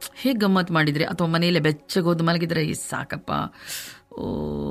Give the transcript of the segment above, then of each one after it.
ಹೇಗೆ ಗಮ್ಮತ್ತು ಮಾಡಿದರೆ ಅಥವಾ ಮನೆಯಲ್ಲೇ ಬೆಚ್ಚಗೋದು ಮಲಗಿದ್ರೆ "ಈ ಸಾಕಪ್ಪ ಓ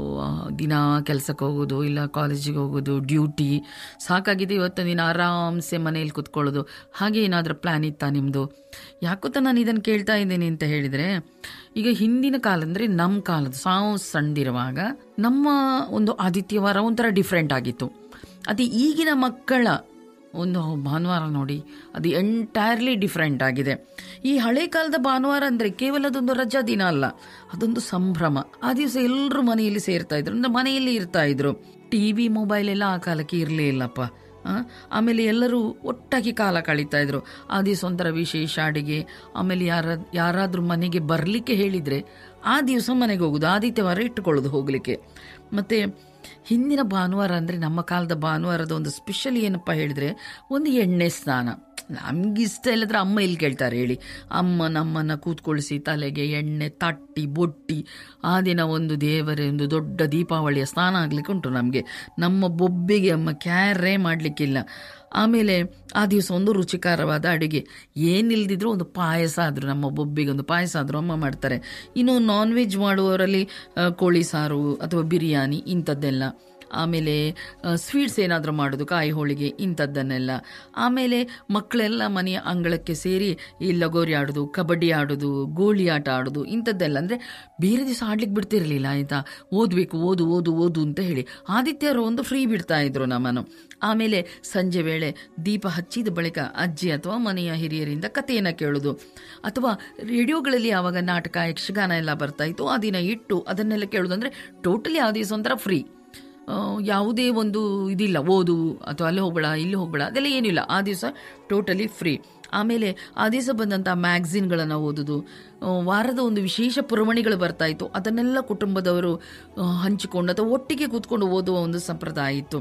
ದಿನ ಕೆಲಸಕ್ಕೆ ಹೋಗೋದು ಇಲ್ಲ ಕಾಲೇಜಿಗೆ ಹೋಗೋದು ಡ್ಯೂಟಿ ಸಾಕಾಗಿದೆ ಇವತ್ತು ನೀನು ಆರಾಮ್ಸೆ ಮನೇಲಿ ಕೂತ್ಕೊಳ್ಳೋದು ಹಾಗೆ ಏನಾದರೂ ಪ್ಲ್ಯಾನ್ ಇತ್ತಾ ನಿಮ್ಮದು ಯಾಕೊತ್ತ ನಾನು ಇದನ್ನು ಕೇಳ್ತಾ ಇದ್ದೀನಿ ಅಂತ ಹೇಳಿದರೆ ಈಗ ಹಿಂದಿನ ಕಾಲ ಅಂದರೆ ನಮ್ಮ ಕಾಲದ ಸಾವು ಸಣ್ಣದಿರುವಾಗ ನಮ್ಮ ಒಂದು ಆದಿತ್ಯವಾರ ಒಂಥರ ಡಿಫ್ರೆಂಟ್ ಆಗಿತ್ತು ಅದು ಈಗಿನ ಮಕ್ಕಳ ಒಂದು ಭಾನುವಾರ ನೋಡಿ ಅದು ಎಂಟೈರ್ಲಿ ಡಿಫ್ರೆಂಟ್ ಆಗಿದೆ ಈ ಹಳೆ ಕಾಲದ ಭಾನುವಾರ ಅಂದರೆ ಕೇವಲ ಅದೊಂದು ರಜಾ ದಿನ ಅಲ್ಲ ಅದೊಂದು ಸಂಭ್ರಮ ಆ ದಿವಸ ಎಲ್ಲರೂ ಮನೆಯಲ್ಲಿ ಸೇರ್ತಾ ಇದ್ರು ಅಂದ್ರೆ ಮನೆಯಲ್ಲಿ ಇರ್ತಾ ಇದ್ರು ಟಿ ವಿ ಮೊಬೈಲ್ ಎಲ್ಲ ಆ ಕಾಲಕ್ಕೆ ಇರಲೇ ಇಲ್ಲಪ್ಪ ಆ, ಆಮೇಲೆ ಎಲ್ಲರೂ ಒಟ್ಟಾಗಿ ಕಾಲ ಕಳೀತಾ ಇದ್ರು ಆ ದಿವಸ ಒಂಥರ ವಿಶೇಷ ಅಡಿಗೆ ಆಮೇಲೆ ಯಾರ ಯಾರಾದರೂ ಮನೆಗೆ ಬರಲಿಕ್ಕೆ ಹೇಳಿದರೆ ಆ ದಿವಸ ಮನೆಗೆ ಹೋಗೋದು ಆದಿತ್ಯವಾರ ಇಟ್ಟುಕೊಳ್ಳೋದು ಹೋಗಲಿಕ್ಕೆ ಮತ್ತು ಹಿಂದಿನ ಭಾನುವಾರ ಅಂದರೆ ನಮ್ಮ ಕಾಲದ ಭಾನುವಾರದ ಒಂದು ಸ್ಪೆಷಲ್ ಏನಪ್ಪ ಹೇಳಿದರೆ ಒಂದು ಎಣ್ಣೆ ಸ್ನಾನ ನಮ್ಗೆ ಇಷ್ಟ ಇಲ್ಲದ್ರೆ ಅಮ್ಮ ಇಲ್ಲಿ ಕೇಳ್ತಾರೆ ಹೇಳಿ ಅಮ್ಮ ನಮ್ಮನ್ನು ಕೂತ್ಕೊಳಿಸಿ ತಲೆಗೆ ಎಣ್ಣೆ ತಟ್ಟಿ ಬೊಟ್ಟಿ ಆ ದಿನ ಒಂದು ದೇವರ ಒಂದು ದೊಡ್ಡ ದೀಪಾವಳಿಯ ಸ್ನಾನ ಆಗ್ಲಿಕ್ಕೆ ಉಂಟು ನಮಗೆ ನಮ್ಮ ಬೊಬ್ಬಿಗೆ ಅಮ್ಮ ಕ್ಯಾರೇ ಮಾಡಲಿಕ್ಕಿಲ್ಲ ಆಮೇಲೆ ಆ ದಿವಸ ಒಂದು ರುಚಿಕರವಾದ ಅಡುಗೆ ಏನಿಲ್ದಿದ್ರು ಒಂದು ಪಾಯಸ ಆದರೂ ನಮ್ಮ ಬೊಬ್ಬಿಗೆ ಒಂದು ಪಾಯಸ ಆದರೂ ಅಮ್ಮ ಮಾಡ್ತಾರೆ ಇನ್ನು ನಾನ್ ವೆಜ್ ಮಾಡುವವರಲ್ಲಿ ಆ, ಕೋಳಿ ಸಾರು ಅಥವಾ ಬಿರಿಯಾನಿ ಇಂಥದ್ದೆಲ್ಲ ಆಮೇಲೆ ಸ್ವೀಟ್ಸ್ ಏನಾದರೂ ಮಾಡೋದು ಕಾಯಿ ಹೋಳಿಗೆ ಇಂಥದ್ದನ್ನೆಲ್ಲ ಆಮೇಲೆ ಮಕ್ಕಳೆಲ್ಲ ಮನೆಯ ಅಂಗಳಕ್ಕೆ ಸೇರಿ ಈ ಲಗೋರಿ ಆಡೋದು ಕಬಡ್ಡಿ ಆಡೋದು ಗೋಳಿ ಆಟ ಆಡೋದು ಇಂಥದ್ದೆಲ್ಲ ಅಂದರೆ ಬೇರೆ ದಿವಸ ಆಡ್ಲಿಕ್ಕೆ ಬಿಡ್ತಿರಲಿಲ್ಲ ಆಯಿತಾ ಓದಬೇಕು ಓದು ಓದು ಓದು ಅಂತ ಹೇಳಿ ಆದಿತ್ಯರು ಒಂದು ಫ್ರೀ ಬಿಡ್ತಾ ಇದ್ರು ನಮ್ಮನ್ನು ಆಮೇಲೆ ಸಂಜೆ ವೇಳೆ ದೀಪ ಹಚ್ಚಿದ ಬಳಿಕ ಅಜ್ಜಿ ಅಥವಾ ಮನೆಯ ಹಿರಿಯರಿಂದ ಕಥೆಯನ್ನು ಕೇಳೋದು ಅಥವಾ ರೇಡಿಯೋಗಳಲ್ಲಿ ಆವಾಗ ನಾಟಕ ಯಕ್ಷಗಾನ ಎಲ್ಲ ಬರ್ತಾ ಇತ್ತು ಆ ದಿನ ಇಟ್ಟು ಅದನ್ನೆಲ್ಲ ಕೇಳೋದು ಅಂದರೆ ಟೋಟಲಿ ಆ ದಿವಸ ಒಂಥರ ಫ್ರೀ ಆ, ಯಾವುದೇ ಒಂದು ಇದಿಲ್ಲ ಓದು ಅಥವಾ ಅಲ್ಲಿ ಹೋಗಬೇಡ ಇಲ್ಲಿ ಹೋಗಬೇಡ ಅದೆಲ್ಲ ಏನಿಲ್ಲ ಆ ದಿವಸ ಟೋಟಲಿ ಫ್ರೀ ಆಮೇಲೆ ಆ ದಿವಸ ಬಂದಂಥ ಮ್ಯಾಗ್ಝಿನ್ಗಳನ್ನು ಓದೋದು ಆ, ವಾರದ ಒಂದು ವಿಶೇಷ ಪುರವಣಿಗಳು ಬರ್ತಾ ಇತ್ತು ಅದನ್ನೆಲ್ಲ ಕುಟುಂಬದವರು ಆ, ಹಂಚಿಕೊಂಡು ಅಥವಾ ಒಟ್ಟಿಗೆ ಕೂತ್ಕೊಂಡು ಓದುವ ಒಂದು ಸಂಪ್ರದಾಯ ಇತ್ತು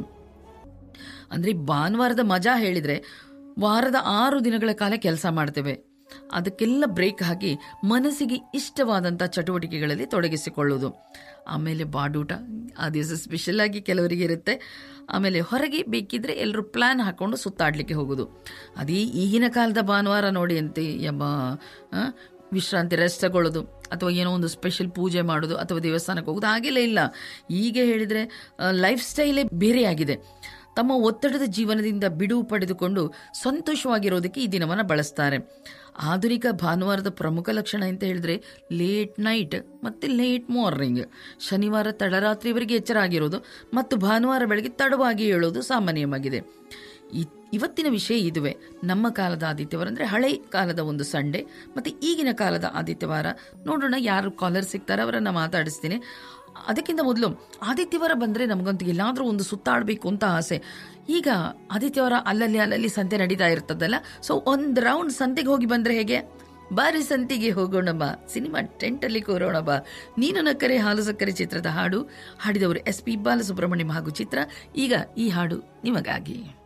ಅಂದರೆ ಭಾನುವಾರದ ಮಜಾ ಹೇಳಿದರೆ ವಾರದ ಆರು ದಿನಗಳ ಕಾಲ ಕೆಲಸ ಮಾಡ್ತೇವೆ ಅದಕ್ಕೆಲ್ಲ ಬ್ರೇಕ್ ಹಾಕಿ ಮನಸ್ಸಿಗೆ ಇಷ್ಟವಾದಂಥ ಚಟುವಟಿಕೆಗಳಲ್ಲಿ ತೊಡಗಿಸಿಕೊಳ್ಳೋದು ಆಮೇಲೆ ಬಾಡೂಟ ಆ ದಿವಸ ಸ್ಪೆಷಲ್ ಆಗಿ ಕೆಲವರಿಗೆ ಇರುತ್ತೆ ಆಮೇಲೆ ಹೊರಗೆ ಬೇಕಿದ್ರೆ ಎಲ್ಲರೂ ಪ್ಲ್ಯಾನ್ ಹಾಕ್ಕೊಂಡು ಸುತ್ತಾಡಲಿಕ್ಕೆ ಹೋಗೋದು ಅದೇ ಈಗಿನ ಕಾಲದ ಭಾನುವಾರ ನೋಡಿ ಅಂತೆ ಎಂಬ ಆ, ವಿಶ್ರಾಂತಿ ರೆಸ್ಟ್ ತಗೊಳ್ಳೋದು ಅಥವಾ ಏನೋ ಒಂದು ಸ್ಪೆಷಲ್ ಪೂಜೆ ಮಾಡೋದು ಅಥವಾ ದೇವಸ್ಥಾನಕ್ಕೆ ಹೋಗೋದು ಹಾಗೆಲ್ಲ ಇಲ್ಲ ಈಗ ಹೇಳಿದರೆ ಲೈಫ್ ಸ್ಟೈಲೇ ಬೇರೆಯಾಗಿದೆ ತಮ್ಮ ಒತ್ತಡದ ಜೀವನದಿಂದ ಬಿಡುವು ಪಡೆದುಕೊಂಡು ಸಂತೋಷವಾಗಿರೋದಕ್ಕೆ ಈ ದಿನವನ್ನು ಬಳಸ್ತಾರೆ ಆಧುನಿಕ ಭಾನುವಾರದ ಪ್ರಮುಖ ಲಕ್ಷಣ ಅಂತ ಹೇಳಿದ್ರೆ ಲೇಟ್ ನೈಟ್ ಮತ್ತು ಲೇಟ್ ಮಾರ್ನಿಂಗ್ ಶನಿವಾರ ತಡರಾತ್ರಿವರೆಗೆ ಎಚ್ಚರ ಆಗಿರೋದು ಮತ್ತು ಭಾನುವಾರ ಬೆಳಗ್ಗೆ ತಡವಾಗಿ ಹೇಳೋದು ಸಾಮಾನ್ಯವಾಗಿದೆ ಇ- ಇವತ್ತಿನ ವಿಷಯ ಇದುವೆ ನಮ್ಮ ಕಾಲದ ಆದಿತ್ಯವಾರ ಅಂದರೆ ಹಳೆ ಕಾಲದ ಒಂದು ಸಂಡೆ ಮತ್ತು ಈಗಿನ ಕಾಲದ ಆದಿತ್ಯವಾರ ನೋಡೋಣ ಯಾರು ಕಾಲರ್ ಸಿಗ್ತಾರೆ ಅವರನ್ನು ಮಾತಾಡಿಸ್ತೀನಿ ಅದಕ್ಕಿಂತ ಮೊದಲು ಆದಿತ್ಯವಾರ ಬಂದರೆ ನಮಗಂತೂ ಎಲ್ಲಾದರೂ ಒಂದು ಸುತ್ತಾಡಬೇಕು ಅಂತ ಆಸೆ ಈಗ ಆದಿತ್ಯವಾರ ಅಲ್ಲಲ್ಲಿ ಅಲ್ಲಲ್ಲಿ ಸಂತೆ ನಡೀತಾ ಇರ್ತದಲ್ಲ ಸೊ ಒಂದು ರೌಂಡ್ ಸಂತೆಗೆ ಹೋಗಿ ಬಂದರೆ ಹೇಗೆ ಬಾರಿ ಸಂತಿಗೆ ಹೋಗೋಣ ಬಾ ಸಿನಿಮಾ ಟೆಂಟಲ್ಲಿ ಕೂರೋಣ ಬಾ ನೀನು ನಕ್ಕರೆ ಹಾಲು ಸಕ್ಕರೆ ಚಿತ್ರದ ಹಾಡು ಹಾಡಿದವರು ಎಸ್ ಪಿ ಬಾಲಸುಬ್ರಹ್ಮಣ್ಯಂ ಹಾಗೂ ಚಿತ್ರ ಈಗ ಈ ಹಾಡು ನಿಮಗಾಗಿ